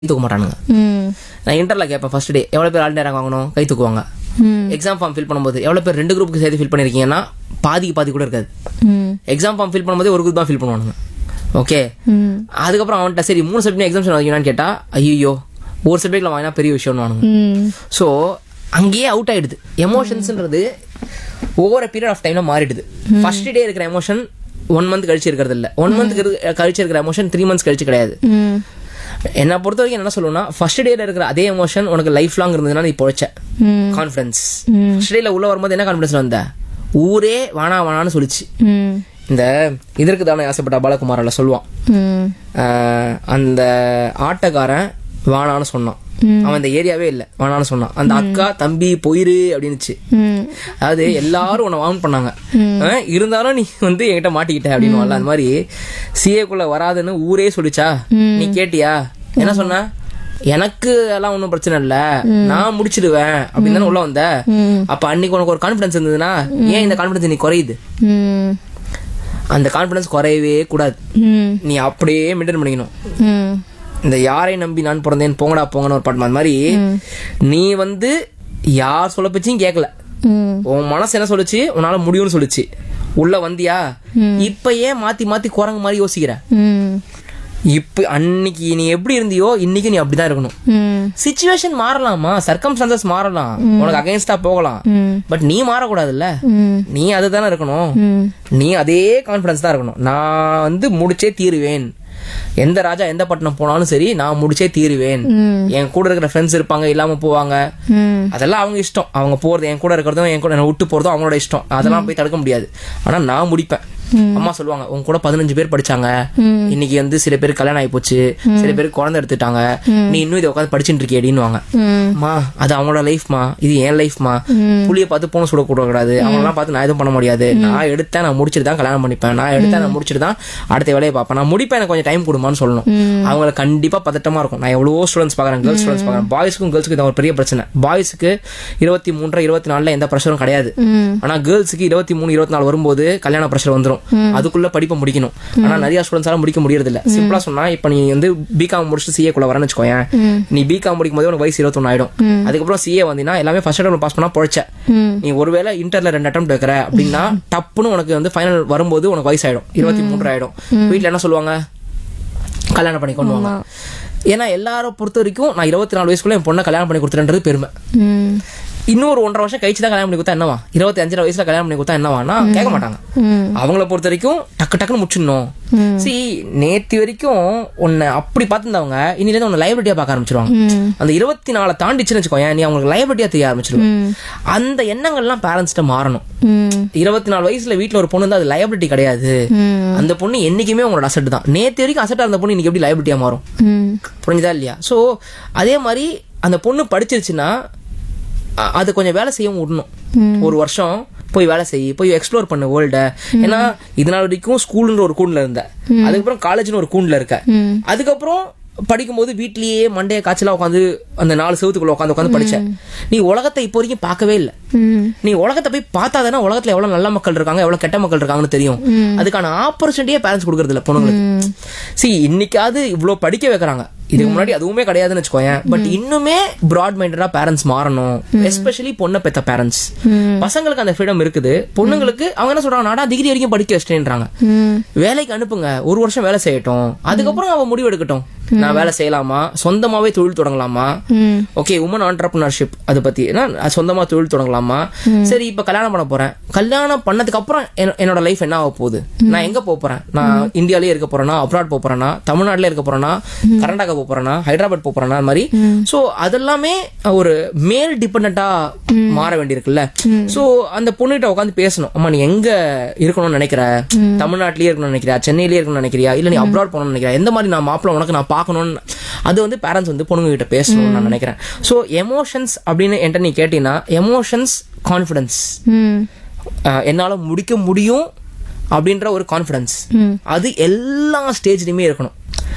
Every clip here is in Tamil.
தூக்க மாட்டானுங்க ம் நான் இன்டர்ல கேட்பேன் ஃபர்ஸ்ட் டே எவ்வளோ பேர் ஆல் நேரம் வாங்கணும் கை தூக்குவாங்க ம் எக்ஸாம் ஃபார்ம் ஃபில் பண்ணும்போது எவ்வளோ பேர் ரெண்டு குரூப்புக்கு சேர்த்து ஃபில் பண்ணியிருக்கீங்கன்னா பாதிக்கு பாதி கூட இருக்காது ம் எக்ஸாம் ஃபார்ம் ஃபில் பண்ணும்போது ஒரு குரூப் தான் ஃபில் பண்ணுவானுங்க ஓகே ம் அதுக்கப்புறம் அவன்கிட்ட சரி மூணு சப்ஜெக்ட் எக்ஸாம்ஷன் வாங்கினான்னு கேட்டா ஐயோ ஒரு சப்ஜெக்ட்ல வாங்கினா பெரிய விஷயம்னு வானுங்க ம் ஸோ அங்கேயே அவுட் ஆயிடுது எமோஷன்ஸ்ன்றது ஒவ்வொரு பீரியட் ஆஃப் டைம்ல மாறிடுது ஃபர்ஸ்ட் டே இருக்கிற எமோஷன் ஒன் மந்த் கழிச்சு இருக்கிறது இல்ல ஒன் மந்த் கழிச்சு இருக்கிற எமோஷன் த்ரீ மந்த்ஸ் கழிச்சு கிடையாது ம் என்னை பொறுத்த வரைக்கும் என்ன சொல்லுவேன்னா ஃபர்ஸ்ட் டேல இருக்கிற அதே எமோஷன் உனக்கு லைஃப் லாங் இருந்ததுன்னா நீ பொழைச்ச ம் கான்ஃபிடன்ஸ் ஃபர்ஸ்ட் டேல உள்ள வரும்போது என்ன கான்ஃபிடன்ஸ் வந்த ஊரே வானா வானான்னு சொல்லிச்சு ம் இந்த இதற்கு தானே ஆசைப்பட்ட பாலகுமாரில் சொல்லுவான் ம் ஆஹ் அந்த ஆட்டக்காரன் வானான்னு சொன்னான் அவன் இந்த ஏரியாவே இல்ல வானான்னு சொன்னான் அந்த அக்கா தம்பி போயிரு அப்படின்னுச்சு ம் அதாவது எல்லாரும் உன்னை வார்ன் பண்ணாங்க ஆஹ் இருந்தாலும் நீ வந்து என்கிட்ட மாட்டிக்கிட்ட அப்படின்னு அந்த மாதிரி சிஏக்குள்ள வராதுன்னு ஊரே சொல்லிச்சா நீ கேட்டியா என்ன சொன்ன எனக்கு எல்லாம் ஒன்றும் பிரச்சனை இல்ல நான் முடிச்சிடுவேன் அப்படின்னு தானே உள்ள வந்த அப்ப அன்னைக்கு உனக்கு ஒரு கான்பிடன்ஸ் இருந்ததுன்னா ஏன் இந்த கான்பிடன்ஸ் நீ குறையுது ம் அந்த கான்பிடன்ஸ் குறையவே கூடாது ம் நீ அப்படியே மெயின்டைன் பண்ணிக்கணும் ம் இந்த யாரை நம்பி நான் பிறந்தேன் போங்கடா போங்கன்னு ஒரு பாட்டு அது மாதிரி நீ வந்து யார் சொல்ல பேச்சையும் கேட்கல ம் உன் மனசு என்ன சொல்லுச்சு உன்னால முடியும்னு சொல்லுச்சு உள்ள வந்தியா இப்ப ஏன் மாத்தி மாத்தி குரங்கு மாதிரி யோசிக்கிற ம் இப்ப அன்னைக்கு நீ எப்படி இருந்தியோ இன்னைக்கு நீ அப்படிதான் இருக்கணும் ம் சிச்சுவேஷன் மாறலாமா சர்க்கம்ஸ்டான்சஸ் மாறலாம் உனக்கு அகைன்ஸ்டா போகலாம் ம். பட் நீ மாறக்கூடாதுல்ல ம் நீ அதுதானே இருக்கணும் ம் நீ அதே கான்ஃபிடன்ஸ் தான் இருக்கணும் நான் வந்து முடிச்சே தீருவேன் எந்த ராஜா எந்த பட்டணம் போனாலும் சரி நான் முடிச்சே தீருவேன் ம். என் கூட இருக்கிற ஃப்ரெண்ட்ஸ் இருப்பாங்க இல்லாம போவாங்க ம் அதெல்லாம் அவங்க இஷ்டம் அவங்க போறது என் கூட இருக்கிறதும் என் கூட என்னை விட்டு போறதும் அவங்களோட இஷ்டம் அதெல்லாம் போய் தடுக்க முடியாது ஆனா நான் முடிப்பேன் அம்மா சொல்லுவாங்க உங்க கூட பதினஞ்சு பேர் படிச்சாங்க இன்னைக்கு வந்து சில பேர் கல்யாணம் ஆகி போச்சு சில பேர் குழந்தை எடுத்துட்டாங்க நீ இன்னும் இதை உட்காந்து படிச்சுட்டு இருக்கே அப்படின்னுவாங்க ம் அம்மா அது அவங்களோட லைஃப்மா இது என் லைஃப்மா புளிய பார்த்து போன சுடக்கூடாது அவங்களாம் பார்த்து நான் எதுவும் பண்ண முடியாது நான் எடுத்தேன் நான் முடிச்சிட்டு தான் கல்யாணம் பண்ணிப்பேன் நான் எடுத்தேன் நான் முடிச்சிட்டு தான் அடுத்த வேலையை பார்ப்பேன் நான் முடிப்பேன் எனக்கு கொஞ்சம் டைம் கொடுமான்னு சொல்லணும் அவங்களுக்கு கண்டிப்பா பதட்டமா இருக்கும் நான் எவ்வளவோ ஸ்டூடெண்ட்ஸ் பார்க்கறேன் கேர்ள்ஸ் ஸ்டூடெண்ட்ஸ் பார்க்கறேன் பாய்ஸ்க்கும் கேர்ள்ஸ்க்கு இது ஒரு பெரிய பிரச்சனை பாய்ஸ்க்கு இருபத்தி மூன்றரை இருபத்தி நாலுல எந்த ப்ரெஷரும் கிடையாது ம் ஆனா கேர்ள்ஸுக்கு இருபத்தி மூணு இருபத்தி நாலு வரும்போது கல்யாண ப்ரெஷர் வந்துரும் அதுக்குள்ள படிப்பை முடிக்கணும் ஆனா நிறைய ஸ்டூடெண்ட்ஸால முடிக்க முடியறது இல்ல சிம்பிளா சொன்னா இப்ப நீ வந்து பிகாம் முடிச்சுட்டு சிஏ குள்ள வரேன்னு வச்சுக்கோயேன் நீ பிகாம் முடிக்கும் போது உனக்கு வயசு இருபத்தொன்னு ஆயிடும் அதுக்கப்புறம் சிஏ வந்தீங்கன்னா எல்லாமே ஃபர்ஸ்ட் அட்டம் பாஸ் பண்ணா பொழைச்ச ம் நீ ஒருவேளை இன்டர்ல ரெண்டு அட்டம் வைக்கிற அப்படின்னா டப்புன்னு உனக்கு வந்து ஃபைனல் வரும்போது உனக்கு வயசு ஆயிடும் இருபத்தி மூன்று ஆயிடும் வீட்ல என்ன சொல்லுவாங்க கல்யாணம் பண்ணி கொண்டு வாங்க ஏன்னா எல்லாரும் பொறுத்த வரைக்கும் நான் இருபத்தி நாலு வயசுக்குள்ள என் பொண்ணை கல்யாணம் பண்ணி கொடுத்துறேன்றது பெருமை ம் இன்னொரு ஒன்றரை வருஷம் கழிச்சு தான் கல்யாணம் பண்ணி கொடுத்தா என்னவா இருபத்தி அஞ்சரை வயசுல கல்யாணம் பண்ணி கொடுத்தா என்னவானா கேட்க மாட்டாங்க ம் அவங்கள பொறுத்த வரைக்கும் டக்கு டக்குன்னு முடிச்சிடணும் சி நேத்தி வரைக்கும் உன்னை அப்படி பார்த்துருந்தவங்க இன்னில இருந்து உன்னை லைபிலிட்டியா பார்க்க ஆரம்பிச்சிருவாங்க ம் அந்த இருபத்தி நாலு தாண்டிச்சுன்னு வச்சுக்கோயேன் நீ அவங்களுக்கு லைபிலிட்டியா தெரிய ஆரம்பிச்சிருவாங்க ம் அந்த எண்ணங்கள்லாம் பேரண்ட்ஸ்ட்ட மாறணும் ம் இருபத்தி நாலு வயசுல வீட்ல ஒரு பொண்ணு இருந்தா அது லைபிலிட்டி கிடையாது ம் அந்த பொண்ணு என்னைக்குமே உங்களோட அசட் தான் நேத்து வரைக்கும் அசட்டா இருந்த பொண்ணு இன்னைக்கு எப்படி லைபிலிட்டியா மாறும் ம் புரிஞ்சுதா இல்லையா ஸோ அதே மாதிரி அந்த பொண்ணு படிச்சிருச்சுன்னா அ- அது கொஞ்சம் வேலை செய்யவும் விடணும் ஒரு வருஷம் போய் வேலை செய் போய் எக்ஸ்ப்ளோர் பண்ணு வேர்ல்ட ஏன்னா இது நாள் வரைக்கும் ஸ்கூல்ன்ற ஒரு கூண்டுல இருந்த அதுக்கப்புறம் காலேஜ்னு ஒரு கூண்டுல இருக்க ம். அதுக்கப்புறம் படிக்கும்போது வீட்லயே மண்டைய காய்ச்சலா உட்காந்து அந்த நாலு செவத்துக்குள்ள உட்காந்து உட்காந்து படிச்ச நீ உலகத்தை இப்போ வரைக்கும் பார்க்கவே இல்லை ம் நீ உலகத்தை போய் பார்த்தா தானே உலகத்துல எவ்வளவு நல்ல மக்கள் இருக்காங்க எவ்வளவு கெட்ட மக்கள் இருக்காங்கன்னு தெரியும் அதுக்கான ஆப்பர்ச்சுனிட்டியே பேரண்ட்ஸ் கொடுக்கறது இல்ல பொண்ணுங்களுக்கு சி இன்னைக்காவது இவ்ளோ படிக்க வைக்கிறாங்க இதுக்கு முன்னாடி அதுவுமே கிடையாதுன்னு வச்சுக்கோயேன் பட் இன்னுமே பிராட் மைண்டடா பேரண்ட்ஸ் மாறணும் எஸ்பெஷலி பொண்ணை பெத்த பேரண்ட்ஸ் பசங்களுக்கு அந்த ஃப்ரீடம் இருக்குது பொண்ணுங்களுக்கு அவங்க என்ன சொல்றாங்க நாடா டிகிரி வரைக்கும் படிக்க வச்சிட்டேன்றாங்க ம் வேலைக்கு அனுப்புங்க ஒரு வருஷம் வேலை செய்யட்டும் அதுக்கப்புறம் அவ முடிவு எடுக்கட்டும் நான் வேலை செய்யலாமா சொந்தமாவே தொழில் தொடங்கலாமா ம் ஓகே உமன் ஆண்டர்பிரினர்ஷிப் அதை பத்தி ஏன்னா நான் சொந்தமா தொழில் தொடங்கலாமா சரி இப்ப கல்யாணம் பண்ண போறேன் கல்யாணம் பண்ணதுக்கு அப்புறம் என்ன- என்னோட லைஃப் என்ன ஆக போகுது நான் எங்க போக போறேன் நான் இந்தியாலயே இருக்க போறேன்னா அப்ராட் போக போறேன்னா தமிழ்நாட்டுல இருக்க போறேன்னா கர்நாடகா போக போறேன்னா ஹைதராபாத் போக போறேன்னா அது மாதிரி சோ அதெல்லாமே ஒரு மேல் டிபெண்டா மாற வேண்டியிருக்குல்ல சோ அந்த பொண்ணுகிட்ட உட்காந்து பேசணும் அம்மா நீ எங்க இருக்கணும்னு நினைக்கிற தமிழ்நாட்டிலேயே இருக்கணும்னு நினைக்கிறியா சென்னையிலேயே இருக்கணும்னு நினைக்கிறியா இல்ல நீ அப்ராட் போகணும்னு நினைக்கிறியா எந்த மாதிரி நான் மாப்பிள்ள உனக்கு நான் பார்க்கணும்னு அது வந்து பேரண்ட்ஸ் வந்து பொண்ணுங்க கிட்ட பேசணும்னு நான் நினைக்கிறேன் சோ எமோஷன்ஸ் அப்படின்னு என்கிட்ட நீ கேட்டீங்கன்னா எமோஷன்ஸ் கான்ஃபிடன்ஸ் ம் என்னால முடிக்க முடியும் அப்படின்ற ஒரு கான்ஃபிடன்ஸ் ம் அது எல்லா ஸ்டேஜ்லயுமே இருக்கணும்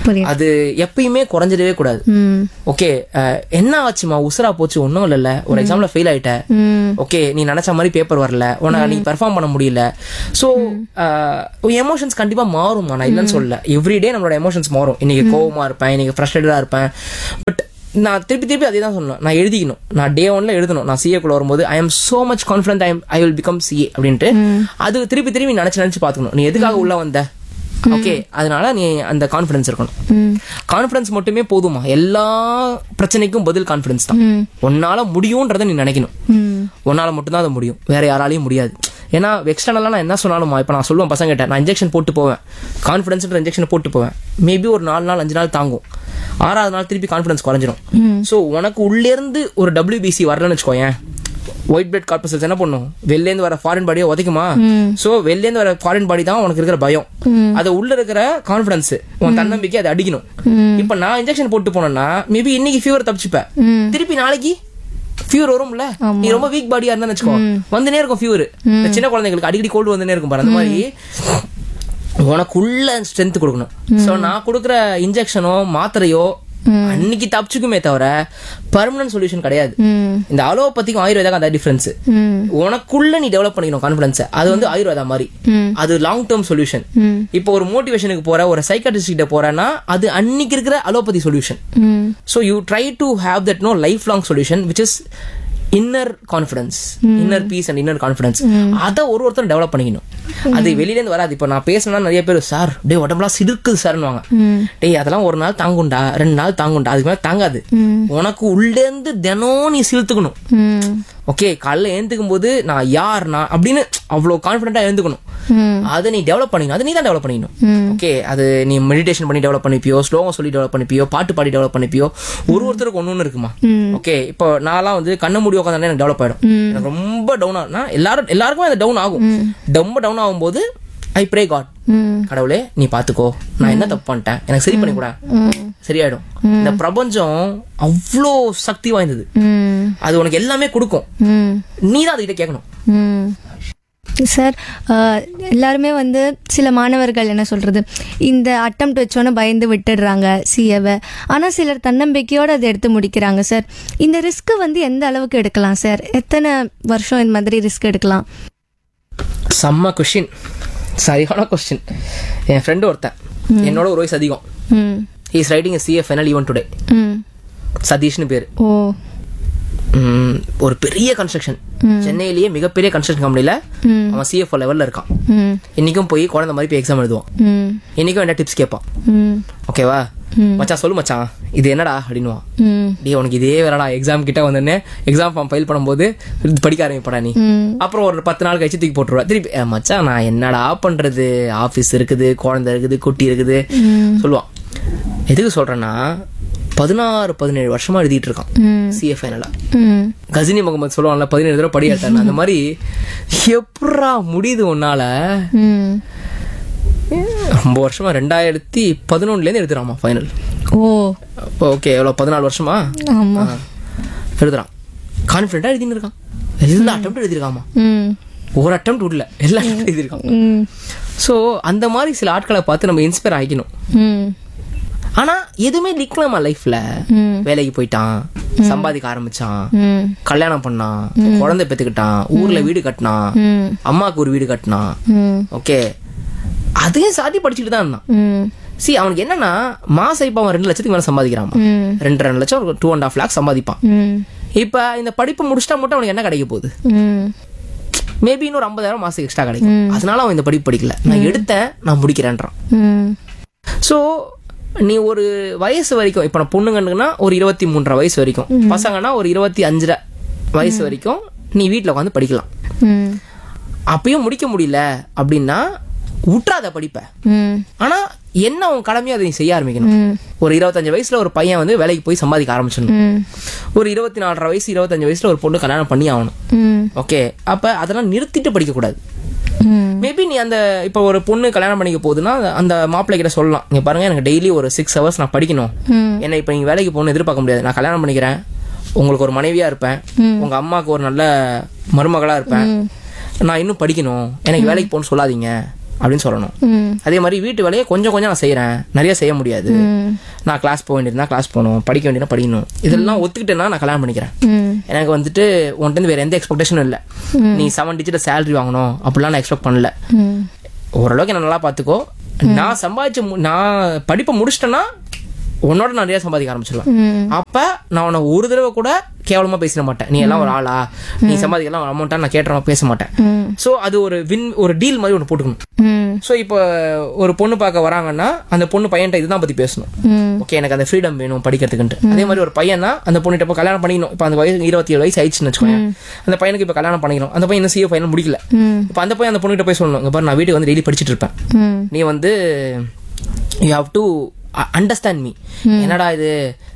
புரியுது அது எப்பயுமே குறைஞ்சிடவே கூடாது ம் ஓகே என்ன ஆச்சுமா உசுரா போச்சு ஒன்றும் இல்லைல்ல ஒரு எக்ஸாம்ல ஃபெயில் ஆயிட்ட ம் ஓகே நீ நினைச்ச மாதிரி பேப்பர் வரல உனக்கு நீ பெர்ஃபார்ம் பண்ண முடியல ஸோ எமோஷன்ஸ் கண்டிப்பா மாறும்மா நான் இல்லைன்னு சொல்லல எவ்ரிடே நம்மளோட எமோஷன்ஸ் மாறும் இன்னைக்கு கோவமா இருப்பேன் இன்னைக்கு ஃப்ரஸ்ட்ரேட்டடா இருப்பேன் பட் நான் திருப்பி திருப்பி அதே தான் சொன்னேன் நான் எழுதிக்கணும் நான் டே ஒன்ல எழுதணும் நான் சிஏ குள்ள வரும்போது I am so much confident I I will become CA அப்படின்ட்டு அது திருப்பி திருப்பி நினைச்சு நினைச்சு பாத்துக்கணும் நீ எதுக்காக உள்ள வந்த ஓகே அதனால நீ அந்த கான்ஃபிடன்ஸ் இருக்கணும் ம் கான்ஃபிடன்ஸ் மட்டுமே போதுமா எல்லா பிரச்சனைக்கும் பதில் கான்ஃபிடன்ஸ் தான் ம் உன்னால முடியும்ன்றதை நீ நினைக்கணும் ம் உன்னால மட்டும்தான் அது முடியும் வேற யாராலையும் முடியாது ஏன்னா எக்ஸ்டர்னலாக நான் என்ன சொன்னாலுமா இப்போ நான் சொல்லுவேன் பசங்கிட்ட நான் இன்ஜெக்ஷன் போட்டு போவேன் கான்ஃபிடன்ஸ்ன்ற இன்ஜெக்ஷன் போட்டு போவேன் மேபி ஒரு நாலு நாள் அஞ்சு நாள் தாங்கும் ஆறாவது நாள் திருப்பி கான்ஃபிடன்ஸ் குறைஞ்சிரும் ஸோ உனக்கு உள்ளேருந்து ஒரு டபிள்யூபிசி வரலன்னு வச்சுக்கோயேன் ஒயிட் பிளட் கார்பசல்ஸ் என்ன பண்ணும் வெளிலேருந்து வர ஃபாரின் பாடியை உதைக்குமா ஸோ வெளிலேருந்து வர ஃபாரின் பாடி தான் உனக்கு இருக்கிற பயம் அது உள்ள இருக்கிற கான்ஃபிடன்ஸ் உன் தன்னம்பிக்கை அதை அடிக்கணும் இப்போ நான் இன்ஜெக்ஷன் போட்டு போனேன்னா மேபி இன்னைக்கு ஃபீவர் தப்பிச்சுப்பேன் திருப்பி நாளைக்கு ஃபீவர் வரும்ல நீ ரொம்ப வீக் பாடியா இருந்தா வச்சுக்கோ வந்துனே இருக்கும் ஃபீவர் சின்ன குழந்தைங்களுக்கு அடிக்கடி கோல்டு வந்துனே இருக்கும் பாரு அந்த மாதிரி உனக்குள்ள ஸ்ட்ரென்த் கொடுக்கணும் சோ நான் கொடுக்குற இன்ஜெக்ஷனோ மாத்திரையோ அன்னைக்கு தப்பிச்சுக்குமே தவிர பர்மனன்ட் சொல்யூஷன் கிடையாது ம் இந்த அலோபதிக்கும் ஆயுர்வேதாக்கும் அந்த டிஃபரன்ஸ் ம் உனக்குள்ள நீ டெவலப் பண்ணிக்கணும் கான்ஃபிடன்ஸ் அது வந்து ஆயுர்வேதா மாதிரி ம் அது லாங் டேர்ம் சொல்யூஷன் ம் இப்போ ஒரு மோட்டிவேஷனுக்கு போற ஒரு சைக்காட்ரிஸ்ட் கிட்ட போறேன்னா அது அன்னைக்கு இருக்கிற allopathy solution hmm so you try to have that no life long solution which is inner confidence inner peace and inner confidence அதை ஒரு ஒருத்தர் டெவலப் பண்ணிக்கணும் அது வெளியில இருந்து வராது இப்போ நான் பேசினா நிறைய பேர் சார் டேய் உடம்புலாம் சிடுக்குது சார்னுவாங்க டேய் அதெல்லாம் ஒரு நாள் தாங்குண்டா ரெண்டு நாள் தாங்குண்டா அதுக்கு மேல தாங்காது உனக்கு உள்ளேருந்து தினம் நீ சிலுத்துக்கணும் ம் ஓகே காலைல எழுந்துக்கும் போது நான் யார் நான் அப்படின்னு அவ்வளோ கான்ஃபிடென்ட்டா எழுந்துக்கணும் ம் அதை நீ டெவலப் பண்ணிக்கணும் அதை நீ தான் டெவலப் பண்ணிக்கணும் ஓகே அது நீ மெடிடேஷன் பண்ணி டெவலப் பண்ணிப்பியோ ஸ்லோகம் சொல்லி டெவலப் பண்ணிப்பியோ பாட்டு பாடி டெவலப் பண்ணிப்பியோ ஒரு ஒருத்தருக்கு ஒன்று ஒன்று இருக்குமா ஓகே இப்போ நான்லாம் வந்து கண்ண மூடி உட்காந்து எனக்கு டெவலப் ஆயிடும் எனக்கு ரொம்ப டவுன் ஆகுனா எல்லாரும் எல்லாருக்குமே அது டவுன் ஆகும் ரொம்ப டவுன் ஆகும்போது ஐ ப்ரே காட் ம் கடவுளே நீ பாத்துக்கோ நான் என்ன தப்பு பண்ணிட்டேன் எனக்கு சரி பண்ணி கூட சரியாயிடும் இந்த பிரபஞ்சம் அவ்வளோ சக்தி வாய்ந்தது ம் அது உனக்கு எல்லாமே கொடுக்கும் ம் நீ தான் அதுகிட்ட கேட்கணும் ம் சார் அஹ், எல்லாருமே வந்து சில மாணவர்கள் என்ன சொல்றது இந்த அட்டம் வச்சோன்னே பயந்து விட்டுடுறாங்க சிஏவை ஆனால் சிலர் தன்னம்பிக்கையோடு அதை எடுத்து முடிக்கிறாங்க சார் இந்த ரிஸ்க் வந்து எந்த அளவுக்கு எடுக்கலாம் சார் எத்தனை வருஷம் இந்த மாதிரி ரிஸ்க் எடுக்கலாம் செம்ம கொஷின் சரியான கொஸ்டின் என் ஃப்ரெண்டு ஒருத்தன் என்னோட ஒரு வயசு அதிகம் ம் is writing CA final even today ம் சதீஷ்னு பேர் ஓ ம், ஒரு பெரிய கன்ஸ்ட்ரக்ஷன் சென்னையிலேயே மிகப்பெரிய கன்ஸ்ட்ரக்ஷன் கம்பெனில ம் அவன் சிஎஃப்ஓ லெவல்ல இருக்கான் ம் இன்னைக்கும் போய் குழந்தை மாதிரி போய் எக்ஸாம் எழுதுவான் ம் இன்னைக்கும் என்ன டிப்ஸ் கேட்பான் ம் ஓகேவா ம். மச்சான் சொல்லு மச்சான் இது என்னடா அப்படின்னுவான் ம் டேய் உனக்கு இதே வேறடா எக்ஸாம் கிட்ட வந்தோடனே எக்ஸாம் ஃபார்ம் ஃபைல் பண்ணும்போது இது படிக்க ஆரம்பிப்படா நீ ம் அப்புறம் ஒரு பத்து நாள் கழிச்சு தூக்கி போட்டுருவா திருப்பி "ஏ, மச்சான் நான் என்னடா பண்றது ஆபீஸ் இருக்குது குழந்தை இருக்குது குட்டி இருக்குது சொல்லுவான் எதுக்கு சொல்றேன்னா பதினாறு பதினேழு வருஷமா எழுதிட்டு இருக்கான் ம் சிஎஃப் ஃபைனலா ம் கஜினி முகமது சொல்லுவாங்கல்ல பதினேழு தடவை படி எடுத்தாங்க அந்த மாதிரி எப்படா முடியுது உன்னால ம் ரொம்ப வருஷமா ரெண்டாயிரத்தி பதினொன்னுல இருந்து எடுத்துறாமா ஃபைனல் ஓ ஓகே எவ்வளோ பதினாலு வருஷமா ஆமா ஆ. எழுதுறான் கான்ஃபிடண்டா எழுதின்னு இருக்கான் எல்லா அட்டம் எழுதிருக்காமா ம் ஒரு அட்டம் விடல எல்லா அட்டம் எழுதிருக்கான் ம் ஸோ அந்த மாதிரி சில ஆட்களை பார்த்து நம்ம இன்ஸ்பயர் ஆகிக்கணும் ம் ஆனா எதுவுமே நிக்கலாமா லைஃப்ல ம் வேலைக்கு போயிட்டான் சம்பாதிக்க ஆரம்பிச்சான் ம் கல்யாணம் பண்ணான் குழந்தை பெத்துக்கிட்டான் ஊர்ல வீடு கட்டினான் ம் அம்மாவுக்கு ஒரு வீடு கட்டினான் ம் ஓகே அதையும் சாத்தி படிச்சுட்டு தான் இருந்தான் ம் சி அவனுக்கு என்னன்னா மாசம் இப்ப அவன் ரெண்டு லட்சத்துக்கு மேல சம்பாதிக்கிறான் ம் ரெண்டு ரெண்டு லட்சம் டூ அண்ட் ஹாஃப் லேக் சம்பாதிப்பான் ம் இப்ப இந்த படிப்பு முடிச்சிட்டா மட்டும் அவனுக்கு என்ன கிடைக்க போகுது ம் மேபி இன்னொரு ஐம்பதாயிரம் மாசத்துக்கு எக்ஸ்ட்ரா கிடைக்கும் அதனால அவன் இந்த படிப்பு படிக்கல நான் எடுத்தேன் நான் முடிக்கிறேன்றான் ம் ஸோ நீ ஒரு வயசு வரைக்கும் இப்போ நான் பொண்ணுங்கன்னுனா ஒரு இருபத்தி மூன்றரை வயசு வரைக்கும் பசங்கன்னா ஒரு இருபத்தி அஞ்சரை வயசு வரைக்கும் நீ வீட்டில் உட்காந்து படிக்கலாம் ம் அப்பயும் முடிக்க முடியல அப்படின்னா விட்றாத படிப்ப ம் ஆனா என்ன உன் கடமையோ அதை நீ செய்ய ஆரம்பிக்கணும் ம் ஒரு இருபத்தஞ்சு வயசுல ஒரு பையன் வந்து வேலைக்கு போய் சம்பாதிக்க ஆரம்பிச்சிடணும் ம் ஒரு இருபத்தி நாலரை வயசு இருபத்தஞ்சு வயசுல ஒரு பொண்ணு கல்யாணம் பண்ணி ஆகணும் ம் ஓகே அப்ப அதெல்லாம் நிறுத்திட்டு படிக்க கூடாது ம் மேபி நீ அந்த இப்போ ஒரு பொண்ணு கல்யாணம் பண்ணிக்க போகுதுன்னா அந்த மாப்பிள்ளை கிட்ட சொல்லலாம் நீங்க பாருங்க எனக்கு டெய்லி ஒரு சிக்ஸ் ஹவர்ஸ் நான் படிக்கணும் ம் என்ன இப்போ நீங்க வேலைக்கு போகணும்னு எதிர்பார்க்க முடியாது நான் கல்யாணம் பண்ணிக்கிறேன் உங்களுக்கு ஒரு மனைவியா இருப்பேன் உங்க அம்மாவுக்கு ஒரு நல்ல மருமகளா இருப்பேன் நான் இன்னும் படிக்கணும் எனக்கு வேலைக்கு போகணும்னு சொல்லாதீங்க அப்படின்னு சொல்லணும் ம் அதே மாதிரி வீட்டு வேலையை கொஞ்சம் கொஞ்சம் நான் செய்கிறேன் நிறைய செய்ய முடியாது ம் நான் கிளாஸ் போக வேண்டியிருந்தா கிளாஸ் போகணும் படிக்க வேண்டியதா படிக்கணும் இதெல்லாம் ஒத்துக்கிட்டேன்னா நான் கல்யாணம் பண்ணிக்கிறேன் ம் எனக்கு வந்துட்டு உன்ட்டு வேற எந்த எக்ஸ்பெக்டேஷனும் இல்லை நீ செவன் டிஜிட் சேலரி வாங்கணும் அப்படிலாம் நான் எக்ஸ்பெக்ட் பண்ணல ம் ஓரளவுக்கு என்ன நல்லா பார்த்துக்கோ நான் சம்பாதிச்சு மு- நான் படிப்பை முடிச்சிட்டேன்னா உன்னோட நான் நிறைய சம்பாதிக்க ஆரம்பிச்சிருவேன் ம் அப்ப நான் உன்னை ஒரு தடவை கூட கேவலமா பேசிட மாட்டேன் நீ எல்லாம் ஒரு ஆளா நீ சம்பாதிக்கலாம் அமௌண்ட்டா நான் கேட்டுற பேச மாட்டேன் ம் சோ அது ஒரு வின் ஒரு டீல் மாதிரி ஒன்று போட்டுக்கணும் ம் ஸோ இப்போ ஒரு பொண்ணு பார்க்க வராங்கன்னா அந்த பொண்ணு பையன்ட்ட இதுதான் பத்தி பேசணும் ம் ஓகே எனக்கு அந்த ஃப்ரீடம் வேணும் படிக்கிறதுக்குன்ட்டு அதே மாதிரி ஒரு பையன் தான் அந்த பொண்ணுகிட்ட இப்போ கல்யாணம் பண்ணிக்கணும் இப்போ அந்த வயசு இருபத்தி ஏழு வயசு ஆயிடுச்சுன்னு வச்சுக்கோங்க அந்த பையனுக்கு இப்போ கல்யாணம் பண்ணிக்கணும் அந்த பையன் இன்னும் சிஏ ஃபைனல் முடிக்கல ம் இப்போ அந்த பையன் அந்த பொண்ணுகிட்ட போய் சொல்லணும் இங்க பாரு நான் வீட்டுக்கு வந்து டெய்லி படிச்சிட்டு இருப்பேன் ம் நீ வந்து you have to understand me என்னடா இது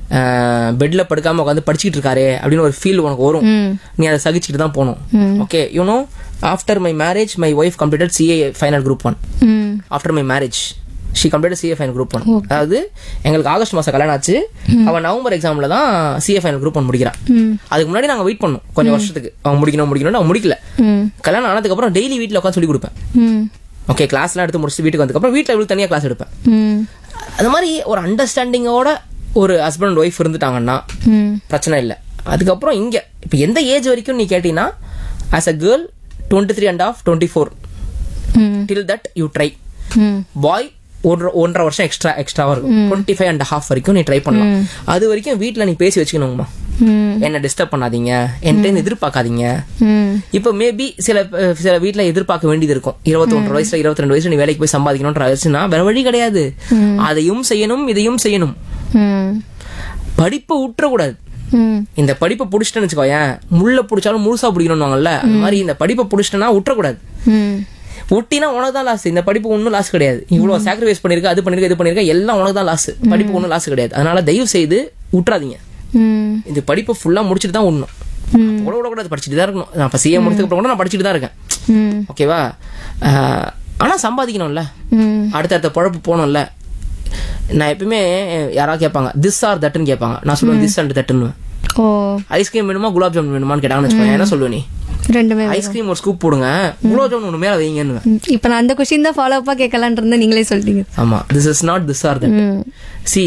பெட்ல படுக்காம உட்காந்து படிச்சுக்கிட்டு இருக்காரே அப்படின்னு ஒரு ஃபீல் உனக்கு வரும் ம் நீ அதை சகிச்சுட்டு தான் போகணும் okay you know after my marriage my wife completed CA final group one hmm after my marriage she complete CA final group one அதாவது எங்களுக்கு ஆகஸ்ட் மாசம் கல்யாணம் ஆச்சு அவன் நவம்பர் எக்ஸாம்ல தான் சிஏ ஃபைனல் குரூப் ஒன் முடிக்கிறான் ம் அதுக்கு முன்னாடி நாங்க வெயிட் பண்ணோம் கொஞ்சம் வருஷத்துக்கு அவன் முடிக்கணும் முடிக்கணும் அவன் முடிக்கல ம் கல்யாணம் ஆனதுக்கு அப்புறம் டெய்லி வீட்டில் உட்காந்து சொல்லி கொடுப்பேன் ம் ஓகே கிளாஸ்லாம் எடுத்து முடிச்சுட்டு வீட்டுக்கு வந்ததுக்கப்புறம் வீட்டில் இவளுக்கு தனியாக கிளாஸ் எடுப்பேன் ம் அது மாதிரி ஒரு அண்டர்ஸ்டாண்டிங்கோட ஒரு ஹஸ்பண்ட் அண்ட் ஒய்ஃப் இருந்துட்டாங்கன்னா ம் பிரச்சனை இல்லை அதுக்கப்புறம் இங்கே இப்போ எந்த ஏஜ் வரைக்கும் நீ கேட்டீங்கன்னா as a girl twenty three and half twenty four hmm till that you try ம் பாய் ஒன்றரை ஒன்றரை வருஷம் எக்ஸ்ட்ரா எக்ஸ்ட்ராவா இருக்கும் டுவெண்ட்டி ஃபைவ் அண்ட் ஹாஃப் வரைக்கும் நீ ட்ரை பண்ணலாம் அது வரைக்கும் வீட்டில் நீ பேசி வச்சுக்கணுங்கம்மா ம் என்ன டிஸ்டர்ப் பண்ணாதீங்க என்கிட்ட எதிர்பார்க்காதீங்க ம் இப்போ மேபி சில அஹ், சில வீட்ல எதிர்பார்க்க வேண்டியது இருக்கும் இருபத்தொன்று வயசுல இருபத்தி ரெண்டு வயசுல நீ வேலைக்கு போய் சம்பாதிக்கணும்ன்ற வயசுனா வேற வழி கிடையாது அதையும் செய்யணும் இதையும் செய்யணும் ம் படிப்பை விட்டுறக்கூடாது ம் இந்த படிப்பை பிடிச்சிட்டேன்னு வச்சுக்கோயேன் முள்ள பிடிச்சாலும் முழுசா பிடிக்கணும்வாங்கல்ல அந்த மாதிரி இந்த படிப்பை பிடிச்சிட்டேன்னா விட்டுறக்கூடாது ம் ஒட்டினா உனக்கு தான் லாஸ் இந்த படிப்பு ஒன்றும் லாஸ் கிடையாது இவ்வளவு சாக்ரிஃபைஸ் பண்ணிருக்க அது பண்ணிருக்க இது பண்ணிருக்க எல்லாம் உனக்கு தான் லாஸ் படிப்பு ஒன்றும் லாஸ் கிடையாது அதனால தயவு செய்து விட்டுறாதீங்க ம் இந்த படிப்பை ஃபுல்லா முடிச்சுட்டு தான் விடணும் கூட விடக்கூடாது படிச்சுட்டு தான் இருக்கணும் நான் இப்போ சிஏ முடிச்சதுக்கு அப்புறம் கூட நான் படிச்சுட்டு தான் இருக்கேன் ம் ஓகேவா ஆஹ், ஆனா சம்பாதிக்கணும்ல ம் அடுத்தடுத்த பொழப்பு போகணும்ல நான் எப்பயுமே யாராவது கேட்பாங்க திஸ் ஆர் தட்டுன்னு கேட்பாங்க நான் சொல்லுவேன் திஸ் அண்ட் தட்டுன்னு ஓ ஐஸ்கிரீம் வேணுமா குலாப் ஜாமுன் வேணுமான்னு கேட்டாங்கன்னு வச்சுக்கோங்க என்ன சொல்லுவேன் நீ ரெண்டுமே ஐஸ்கிரீம் ஒரு ஸ்கூப் போடுங்க குலாப் ஜாமுன் ஒன்று மேலே வைங்கன்னு ம், இப்ப நான் அந்த கொஸ்டின் தான் ஃபாலோ அப்பா கேட்கலான் இருந்தேன் நீங்களே சொல்லிட்டீங்க ஆமா this is not this or that ம் சி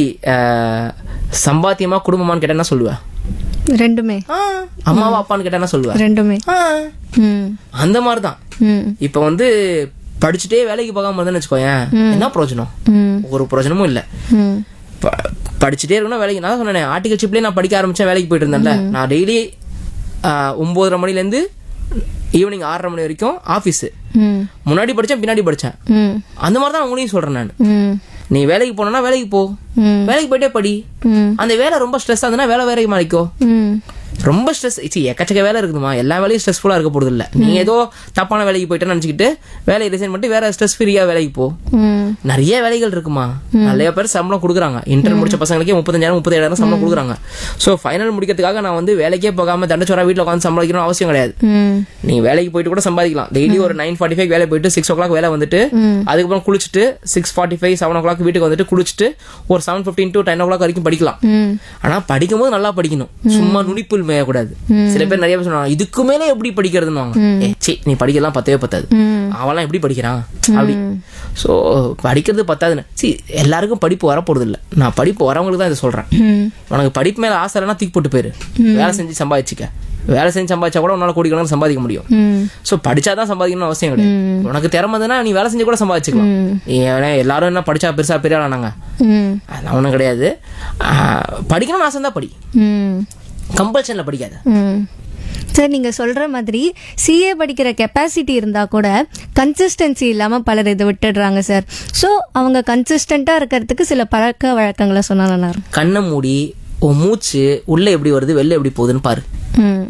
சம்பாத்தியமா குடும்பமான்னு கேட்டா என்ன சொல்லுவேன் ரெண்டுமே அம்மாவா அப்பான்னு கேட்டா என்ன சொல்லுவேன் ரெண்டுமே ம் அந்த மாதிரி தான் ம் இப்போ வந்து படிச்சுட்டே வேலைக்கு போகாம இருந்தேன்னு வச்சுக்கோயேன் என்ன பிரயோஜனம் ம் ஒரு பிரயோஜனமும் இல்லை ம் ப- படிச்சுட்டே இருக்கணும் வேலைக்கு நான் சொன்னேன் ஆர்டிகல் ஷிப்லேயே நான் படிக்க ஆரம்பிச்சேன் வேலைக்கு போயிட்டு இருந்தேன்ல நான் டெய்லி ஒன்பதரை மணிலேருந்து ஈவினிங் ஆறரை மணி வரைக்கும் ஆஃபீஸு ம் முன்னாடி படித்தேன் பின்னாடி படித்தேன் ம் அந்த மாதிரி தான் உங்களையும் சொல்கிறேன் நான் ம் நீ வேலைக்கு போனோன்னா வேலைக்கு போ ம் வேலைக்கு போயிட்டே படி ம் அந்த வேலை ரொம்ப ஸ்ட்ரெஸ் ஆகுதுன்னா வேலை வேலைக்கு மாறிக்கோ ம் ரொம்ப ஸ்ட்ரெஸ் சி எக்கச்சக்க வேலை இருக்குதுமா எல்லா வேலையும் ஸ்ட்ரெஸ்ஃபுல்லா இருக்க போறது இல்ல நீ ஏதோ தப்பான வேலைக்கு போயிட்டேன்னு நினைச்சுக்கிட்டு வேலையை ரிசைன் பண்ணிட்டு வேற ஸ்ட்ரெஸ் ஃப்ரீயா வேலைக்கு போ ம் நிறைய வேலைகள் இருக்குமா நிறைய பேர் சம்பளம் கொடுக்குறாங்க இன்டர் முடிச்ச பசங்களுக்கே முப்பத்தஞ்சாயிரம் முப்பத்தேழாயிரம் சம்பளம் கொடுக்குறாங்க ஸோ ஃபைனல் முடிக்கிறதுக்காக நான் வந்து வேலைக்கே போகாம தண்டச்சோரா வீட்டில் உட்காந்து சம்பாதிக்கணும் அவசியம் கிடையாது ம் நீ வேலைக்கு போயிட்டு கூட சம்பாதிக்கலாம் டெய்லி ஒரு நைன் ஃபார்ட்டி ஃபைவ் வேலை போயிட்டு சிக்ஸ் ஓ கிளாக் வேலை வந்துட்டு அதுக்கப்புறம் குளிச்சுட்டு six forty five seven o'clock வீட்டுக்கு வந்துட்டு குளிச்சுட்டு ஒரு seven fifteen to ten o'clock வரைக்கும் படிக்கலாம் ம் ஆனா படிக்கும்போது நல்லா படிக்கணும் சும்மா நுனிப்புல் மேயக்கூடாது சில பேர் நிறைய பேர் சொன்னாங்க இதுக்கு மேல எப்படி படிக்கிறதுன்னு ஏ சி நீ படிக்கலாம் பத்தவே பத்தாது ம் அவன்லாம் எப்படி படிக்கிறான் அப்படி சோ படிக்கிறது பத்தாதுன்னு சி எல்லாருக்கும் படிப்பு வரப்போறது இல்ல நான் படிப்பு வரவங்களுக்கு தான் இதை சொல்றேன் ம் உனக்கு படிப்பு மேல ஆசை இல்லைன்னா தூக்கி போட்டு போயிரு வேலை செஞ்சு சம்பாதிச்சுக்க வேலை செஞ்சு சம்பாதிச்சா கூட உன்னால கோடிக்கணக்கில் சம்பாதிக்க முடியும் ம் சோ படிச்சாதான் சம்பாதிக்கணும்னு அவசியம் கிடையாது உனக்கு திறமைதுன்னா நீ வேலை செஞ்சு கூட சம்பாதிச்சுக்கலாம் ஏன்னா எல்லாரும் என்ன படிச்சா பெருசா பெரிய ஆளானாங்க ம் அதெல்லாம் ஒன்றும் கிடையாது ஆஹ், படிக்கணும்னு ஆசை தான் படி ம் கம்பல்ஷன்ல படிக்காத ம் சார் நீங்கள் சொல்கிற மாதிரி சிஏ படிக்கிற கெப்பாசிட்டி இருந்தால் கூட கன்சிஸ்டன்சி இல்லாமல் பலர் இதை விட்டுடுறாங்க சார் ஸோ அவங்க கன்சிஸ்டண்ட்டாக இருக்கிறதுக்கு சில பழக்க வழக்கங்களை சொன்னால் நல்லா இருக்கும் கண்ணை மூடி உன் மூச்சு உள்ள எப்படி வருது வெளில எப்படி போகுதுன்னு பாரு ம்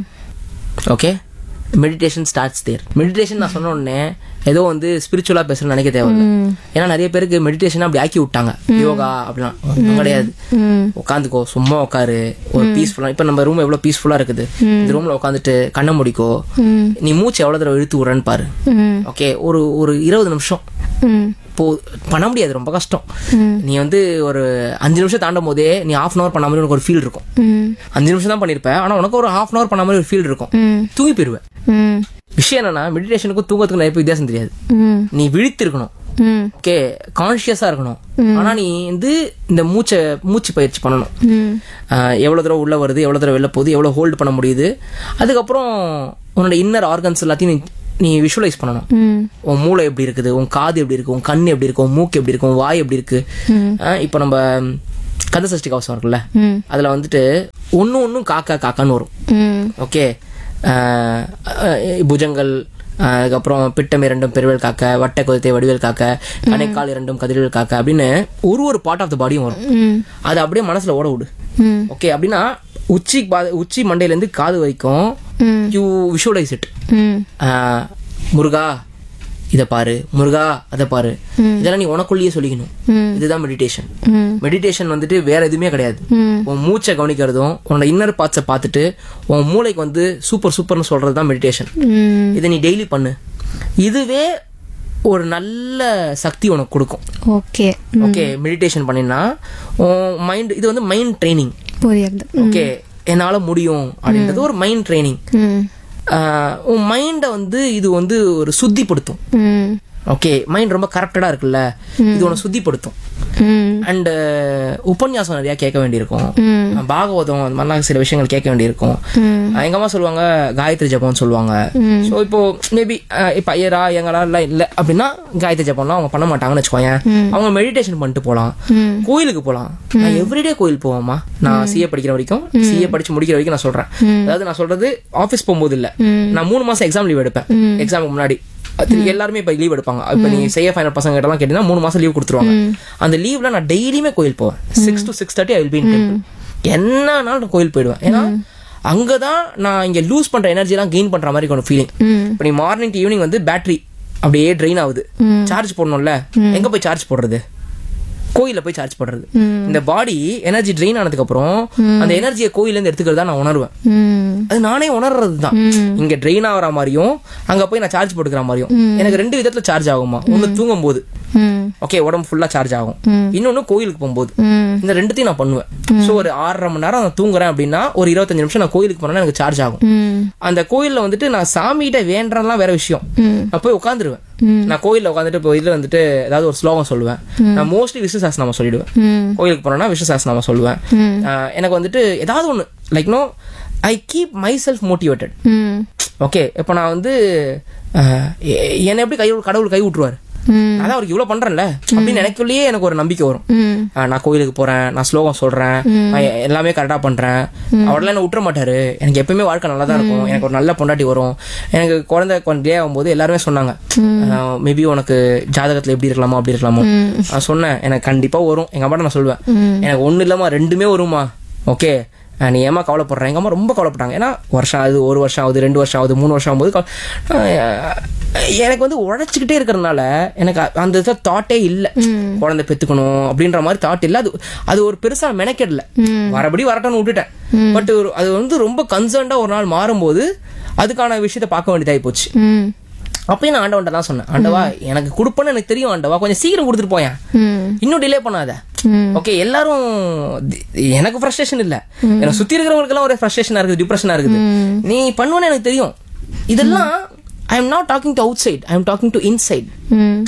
okay meditation starts there meditation நான் சொன்ன உடனே ஏதோ வந்து ஸ்பிரிச்சுவலா பேசணும்னு நினைக்க தேவையில்ல ஏன்னா நிறைய பேருக்கு மெடிடேஷன் அப்படி ஆக்கி விட்டாங்க யோகா அப்படிலாம் ஒண்ணும் கிடையாது ம் உட்காந்துக்கோ சும்மா உட்காரு ஒரு பீஸ்ஃபுல்லா இப்ப நம்ம ரூம் எவ்வளவு பீஸ்ஃபுல்லா இருக்குது இந்த ரூம்ல உட்காந்துட்டு கண்ணை முடிக்கோ ம் நீ மூச்சு எவ்வளவு தடவை இழுத்து விடுறன்னு பாரு ம் ஓகே ஒரு ஒரு இருபது நிமிஷம் ம் போ பண்ண முடியாது ரொம்ப கஷ்டம் நீ வந்து ஒரு அஞ்சு நிமிஷம் தாண்டும் போதே நீ ஹாஃப் அன் அவர் பண்ண மாதிரி உனக்கு ஒரு ஃபீல் இருக்கும் ம் அஞ்சு நிமிஷம் தான் பண்ணிருப்ப ஆனா உனக்கு ஒரு ஹாஃப் அன் அவர் பண்ண மாதிரி ஒரு ஃபீல் இருக்கும் ம் தூங்கி போயிருவேன் ம் விஷயம் என்னன்னா மெடிடேஷனுக்கும் தூக்கத்துக்கும் நிறைய வித்தியாசம் தெரியாது ம் நீ விழித்திருக்கணும் ம் ஓகே கான்ஷியஸா இருக்கணும் ஆனா நீ வந்து இந்த மூச்சை மூச்சு பயிற்சி பண்ணணும் ம் ஆஹ் எவ்வளவு தூரம் உள்ள வருது எவ்வளவு தூரம் வெளில போகுது எவ்வளவு ஹோல்ட் பண்ண முடியுது அதுக்கப்புறம் உன்னோட இன்னர் ஆர்கன்ஸ் எல்லாத்தையும் நீ நீ விஷுவலைஸ் பண்ணணும் ம் உன் மூளை எப்படி இருக்குது உன் காது எப்படி இருக்கு உன் கண் எப்படி இருக்கு உன் மூக்கு எப்படி இருக்கு உன் வாய் எப்படி இருக்கு ஆஹ் இப்போ நம்ம கந்த சஷ்டி கவசம் இருக்குல்ல ம் அதுல வந்துட்டு ஒன்னு ஒன்னும் காக்கா காக்கான்னு வரும் ம் ஓகே ஆஹ் அஹ் புஜங்கள் ஆஹ் அதுக்கப்புறம் பிட்டம் இரண்டும் பெருவேல் காக்க வட்ட கொதித்தை வடிவேல் காக்க கணைக்கால் இரண்டும் கதிர்வேல் காக்க அப்படின்னு ஒரு ஒரு பார்ட் ஆஃப் த பாடியும் வரும் ம் அதை அப்படியே மனசுல ஓட விடு ம் ஓகே அப்படின்னா உச்சி பா- உச்சி மண்டையில இருந்து காது வரைக்கும் ம் யூ விஷுவலைஸ் இட் ம் முருகா இதை பாரு முருகா அதை பாரு இதெல்லாம் நீ உனக்குள்ளேயே சொல்லிக்கணும் ம். இதுதான் மெடிடேஷன் ம் மெடிடேஷன் வந்துட்டு வேற எதுவுமே கிடையாது ம் உன் மூச்சை கவனிக்கிறதும் உன்னோட இன்னர் பார்ட்ஸை பார்த்துட்டு உன் மூளைக்கு வந்து சூப்பர் சூப்பர்னு சொல்றது தான் மெடிடேஷன் ம் இதை நீ டெய்லி பண்ணு இதுவே ஒரு நல்ல சக்தி உனக்கு கொடுக்கும் ஓகே ஓகே மெடிடேஷன் பண்ணினா உன் மைண்ட் இது வந்து மைண்ட் ட்ரைனிங் புரியுது ஓகே என்னால முடியும் அப்படின்றது ஒரு மைண்ட் ட்ரைனிங் ம் உன் மைண்டை வந்து இது வந்து ஒரு சுத்திப்படுத்தும் ம் ஓகே மைண்ட் ரொம்ப கரெக்டடா இருக்குல்ல இது உன்னை சுத்திப்படுத்தும் ம் அண்ட் உபன்யாசம் நிறைய கேட்க வேண்டியிருக்கும் ம் பாகவதம் அந்த மாதிரிலாம் சில விஷயங்கள் கேட்க வேண்டியிருக்கும் ம் அஹ் எங்க அம்மா சொல்லுவாங்க காயத்ரி ஜபம்னு சொல்லுவாங்க ஸோ இப்போ மேபி இப்போ ஐயரா எங்களா எல்லாம் இல்லை அப்படின்னா காயத்ரி ஜபம்லாம் அவங்க பண்ண மாட்டாங்கன்னு வச்சுக்கோங்க அவங்க மெடிடேஷன் பண்ணிட்டு போகலாம் ம் கோயிலுக்கு போகலாம் நான் எவ்ரிடே கோயில் போவோமா நான் சிஏ படிக்கிற வரைக்கும் சிஏ படிச்சு முடிக்கிற வரைக்கும் நான் சொல்றேன் அதாவது நான் சொல்றது ஆஃபீஸ் போகும்போது இல்ல நான் மூணு மாசம் எக்ஸாம் லீவ் எடுப்பேன் எக்ஸாமுக்கு முன்னாடி அது எல்லாருமே இப்ப லீவ் எடுப்பாங்க இப்ப நீ செய்ய ஃபைனல் பசங்க கிட்ட எல்லாம் கேட்டீங்கன்னா மூணு மாசம் லீவ் கொடுத்துருவாங்க அந்த லீவ்ல நான் டெய்லியுமே கோயில் போவேன் six to six thirty I will be என்னன்னாலும் நான் கோயில் போயிடுவேன் ஏன்னா அங்கதான் நான் இங்க லூஸ் பண்ற எனர்ஜி எல்லாம் கெயின் பண்ற மாதிரி ஒரு ஃபீலிங் ம் இப்ப நீ மார்னிங் டு ஈவினிங் வந்து பேட்டரி அப்படியே ட்ரெயின் ஆகுது சார்ஜ் போடணும்ல எங்க போய் சார்ஜ் போடுறது கோயில போய் சார்ஜ் போடுறது இந்த பாடி எனர்ஜி ட்ரெயின் ஆனதுக்கு அப்புறம் அந்த எனர்ஜியை கோயில இருந்து எடுத்துக்கிறதா நான் உணர்வேன் ம் அது நானே உணர்றது தான் இங்க ட்ரெயின் ஆகிற மாதிரியும் அங்க போய் நான் சார்ஜ் போட்டுக்கிற மாதிரியும் எனக்கு ரெண்டு விதத்துல சார்ஜ் ஆகுமா ஒன்னு தூங்கும் போது ம் ஓகே உடம்பு ஃபுல்லா சார்ஜ் ஆகும் இன்னொன்னு கோயிலுக்கு போகும்போது ம் இந்த ரெண்டுத்தையும் நான் பண்ணுவேன் சோ ஒரு ஆறரை மணி நேரம் நான் தூங்குறேன் அப்படின்னா ஒரு இருபத்தஞ்சு நிமிஷம் நான் கோயிலுக்கு போனேன்னா எனக்கு சார்ஜ் ஆகும் ம் அந்த கோயில்ல வந்துட்டு நான் சாமிகிட்ட வேண்டறலாம் வேற விஷயம் ம் நான் போய் உட்காந்துருவேன் நான் கோயில்ல உட்காந்துட்டு இப்போ இதுல வந்துட்டு ஏதாவது ஒரு ஸ்லோகம் சொல்லுவேன் நான் மோஸ்ட்லி விஷ்ணு சாஸ்திரநாமம் சொல்லிடுவேன் ம் கோயிலுக்கு போனோம்னா விஷ்ணு சாஸ்திரநாமம் சொல்லுவேன் ஆஹ் எனக்கு வந்துட்டு ஏதாவது ஒன்று like no I keep my self motivated hmm okay இப்போ நான் வந்து ஆஹ் எ- என்னை எப்படி கை கடவுள் கை விட்டுருவாரு ம் அதான் அவருக்கு இவ்வளவு பண்றேன்ல அப்படின்னு எனக்குள்ளேயே எனக்கு ஒரு நம்பிக்கை வரும் ம் ஆஹ் நான் கோயிலுக்கு போறேன் நான் ஸ்லோகம் சொல்றேன் நான் எ- எல்லாமே கரெக்டா பண்றேன் அவரெல்லாம் என்ன விட்டுற மாட்டாரு எனக்கு எப்பயுமே வாழ்க்கை நல்லா தான் இருக்கும் எனக்கு ஒரு நல்ல பொண்டாட்டி வரும் எனக்கு குழந்தை கொஞ்சம் டே ஆகும்போது எல்லாருமே சொன்னாங்க மேபி உனக்கு ஜாதகத்துல எப்படி இருக்கலாமோ அப்படி இருக்கலாமோ நான் சொன்னேன் எனக்கு கண்டிப்பா வரும் எங்க அம்மாட்ட நான் சொல்லுவேன் எனக்கு ஒண்ணு இல்லாம ரெண்டுமே வருமா ஓகே நீ ஏமா கவலைப்படுற எங்க அம்மா ரொம்ப கவலைப்பட்டாங்க ஏன்னா வருஷம் ஆகுது ஒரு வருஷம் ஆகுது ரெண்டு வருஷம் ஆகுது மூணு வருஷம் ஆகும்போது கவ- ஆஹ் எனக்கு வந்து உழைச்சிக்கிட்டே இருக்கிறதுனால எனக்கு அ- அந்த தாட்டே இல்ல குழந்தை பெத்துக்கணும் அப்படின்ற மாதிரி தாட் இல்ல அது அது ஒரு பெருசா மெனக்கெடல வரபடி வரட்டும்னு விட்டுட்டேன் பட் ஒரு அது வந்து ரொம்ப கன்சர்ன்டா ஒரு நாள் மாறும்போது அதுக்கான விஷயத்த பார்க்க வேண்டியதாகி போச்சு ம் அப்பயும் நான் ஆண்டவன்ட்ட தான் சொன்னேன் ஆண்டவா எனக்கு கொடுப்பேன்னு எனக்கு தெரியும் ஆண்டவா கொஞ்சம் சீக்கிரம் கொடுத்துட்டு போயேன் ம் இன்னும் டிலே பண்ணாத ம் ஓகே எல்லாரும் தி- எனக்கு ஃப்ரஸ்ட்ரேஷன் இல்ல எனக்கு சுத்தி இருக்கிறவங்களுக்கெல்லாம் ஒரு ஃப்ரஸ்ட்ரேஷனா இருக்குது டிப்ரெஷனா இருக்குது நீ பண்ணுவேன்னு எனக்கு தெரியும் இதெல்லாம் I am not talking to outside I am talking to inside hmm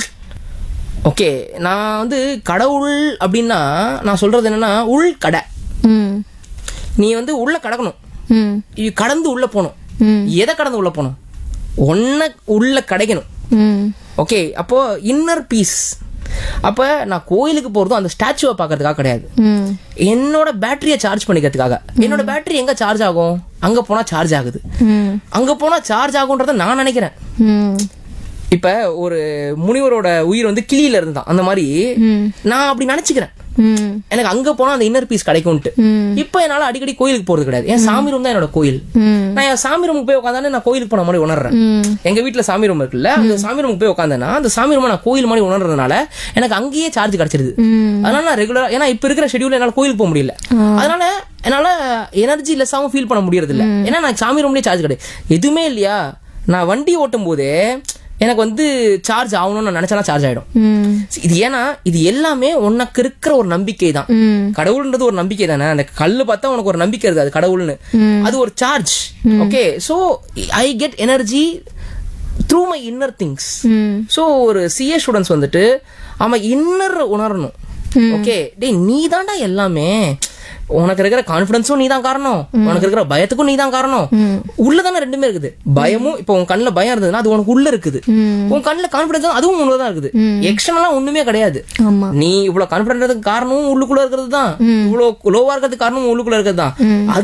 okay நான் வந்து கடவுள் அப்படின்னா நான் சொல்றது என்னன்னா உள் கடை ம் நீ வந்து உள்ள கடக்கணும் ம் நீ கடந்து உள்ள போகணும் ம் எதை கடந்து உள்ள போகணும் ஒன்ன உள்ள கிடைக்கணும் ம் ஓகே அப்போ இன்னர் பீஸ் அப்ப நான் கோயிலுக்கு போறதும் அந்த ஸ்டாச்சுவை பார்க்கறதுக்காக கிடையாது ம் என்னோட பேட்டரியை சார்ஜ் பண்ணிக்கிறதுக்காக என்னோட பேட்டரி எங்க சார்ஜ் ஆகும் அங்க போனா சார்ஜ் ஆகுது ம் அங்க போனா சார்ஜ் ஆகுன்றத நான் நினைக்கிறேன் ம் இப்ப ஒரு முனிவரோட உயிர் வந்து கிளியில இருந்தான் அந்த மாதிரி ம் நான் அப்படி நினைச்சுக்கிறேன் ம் எனக்கு அங்க போனா அந்த இன்னர் பீஸ் கிடைக்கும்ட்டு ம் இப்ப என்னால அடிக்கடி கோயிலுக்கு போறது கிடையாது என் சாமி ரூம் தான் என்னோட கோயில் ம் நான் என் சாமி ரூமுக்கு போய் உட்காந்தானே நான் கோயிலுக்கு போன மாதிரி உணர்றேன் ம் எங்க வீட்ல சாமி ரூம் இருக்குல்ல அந்த சாமி ரூமுக்கு போய் உட்காந்தேன்னா அந்த சாமி ரூம் நான் கோயில் மாதிரி உணர்றதுனால எனக்கு அங்கேயே சார்ஜ் கிடைச்சிருது ம் அதனால நான் ரெகுலரா ஏன்னா இப்ப இருக்கிற ஷெட்யூல் என்னால கோயிலுக்கு போக முடியல அதனால என்னால எனர்ஜி லெஸ்ஸாவும் ஃபீல் பண்ண முடியறது இல்ல ஏன்னா நான் சாமி ரூம்லயே சார்ஜ் கிடையாது எதுவுமே இல்லையா நான் வண்டி ஓட்டும் போதே எனக்கு வந்து சார்ஜ் ஆகணும்னு நான் நினைச்சா சார்ஜ் ஆயிடும் ம் இது ஏன்னா இது எல்லாமே உனக்கு இருக்கிற ஒரு நம்பிக்கை தான் ம் கடவுள்ன்றது ஒரு நம்பிக்கை தானே அந்த கல்லு பார்த்தா உனக்கு ஒரு நம்பிக்கை இருக்கு அது கடவுள்னு அது ஒரு charge okay so I get energy through my inner things hmm so ஒரு சிஏ ஸ்டூடெண்ட்ஸ் வந்துட்டு அவன் இன்னர் உணரணும் ஓகே டேய் நீ தான்டா எல்லாமே உனக்கு இருக்கிற கான்ஃபிடன்ஸும் நீ தான் காரணம் உனக்கு இருக்கிற பயத்துக்கும் நீ தான் காரணம் உள்ளதானே ரெண்டுமே இருக்குது பயமும் இப்போ உன் கண்ணுல பயம் இருந்ததுன்னா அது உனக்கு உள்ள இருக்குது உன் கண்ணுல கான்ஃபிடன்ஸ் அதுவும் உள்ளதான் இருக்குது எக்ஸ்டர்னலா ஒண்ணுமே கிடையாது ஆமா நீ இவ்வளவு கான்பிடன்ட் காரணமும் உள்ளுக்குள்ள இருக்கிறது தான் இவ்வளவு லோவா இருக்கிறதுக்கு காரணமும் உள்ளுக்குள்ள இருக்கிறது தான்